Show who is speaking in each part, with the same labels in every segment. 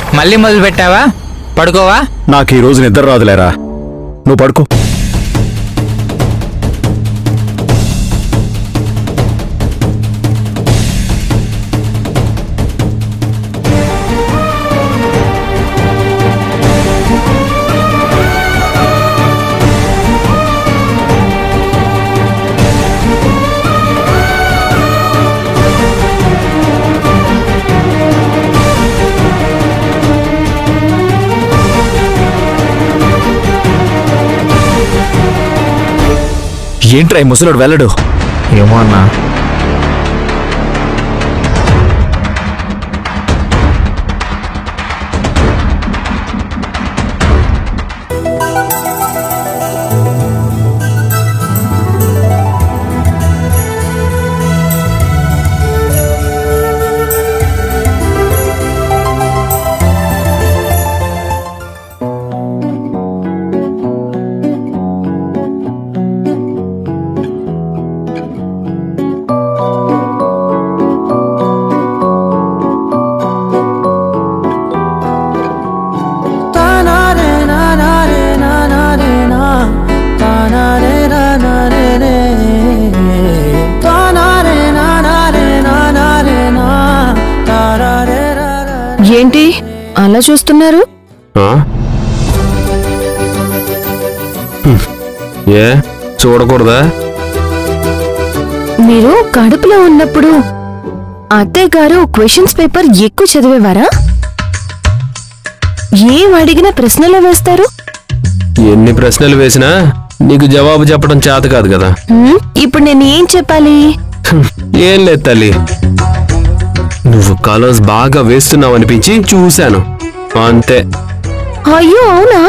Speaker 1: మళ్ళీ మొదలు పెట్టావా పడుకోవా
Speaker 2: నాకు ఈ రోజు నిద్ర రాదులేరా నువ్వు పడుకో ఏంట్రా ఈ ముసలోడు వెళ్ళడు
Speaker 1: ఏమో అన్నా
Speaker 3: ఏంటి అలా చూస్తున్నారు
Speaker 4: ఆ? హ్మ్. ఏ చూడకూడదా
Speaker 3: మీరు కడుపులో ఉన్నప్పుడు అత్తయ్య గారు క్వశ్చన్స్ పేపర్ ఎక్కువ చదివేవారా ఏం అడిగినా ప్రశ్నలు వేస్తారు
Speaker 4: ఎన్ని ప్రశ్నలు వేసినా నీకు జవాబు చెప్పడం చేత కాదు కదా
Speaker 3: హ్మ్, ఇప్పుడు నేను ఏం చెప్పాలి
Speaker 4: హ్మ్. ఏం లేదు తల్లి నువ్వు కలర్స్ బాగా వేస్తున్నావు అనిపించి చూశాను అంతే
Speaker 3: అయ్యో అవునా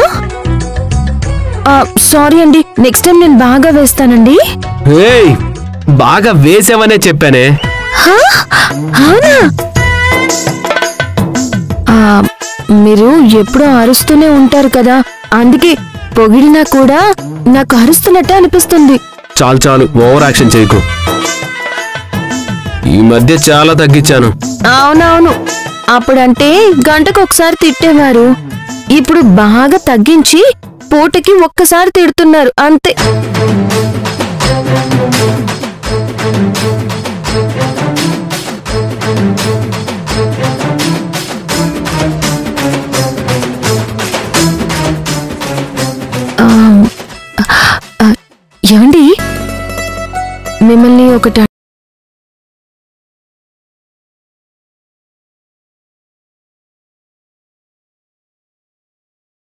Speaker 3: సారీ అండి నెక్స్ట్ టైం నేను బాగా వేస్తానండి
Speaker 4: ఏయ్ బాగా వేసావనే చెప్పానే
Speaker 3: హా? అవునా ఆ, మీరు ఎప్పుడూ అరుస్తూనే ఉంటారు కదా అందుకే పొగిడినా కూడా నాకు అరుస్తున్నట్టే అనిపిస్తుంది
Speaker 4: చాలు చాలు ఓవర్ యాక్షన్ చేయకు ఈ మధ్య చాలా తగ్గించాను
Speaker 3: అవునవును అప్పుడంటే గంటకు ఒకసారి తిట్టేవారు ఇప్పుడు బాగా తగ్గించి పూటకి ఒక్కసారి తిడుతున్నారు అంతే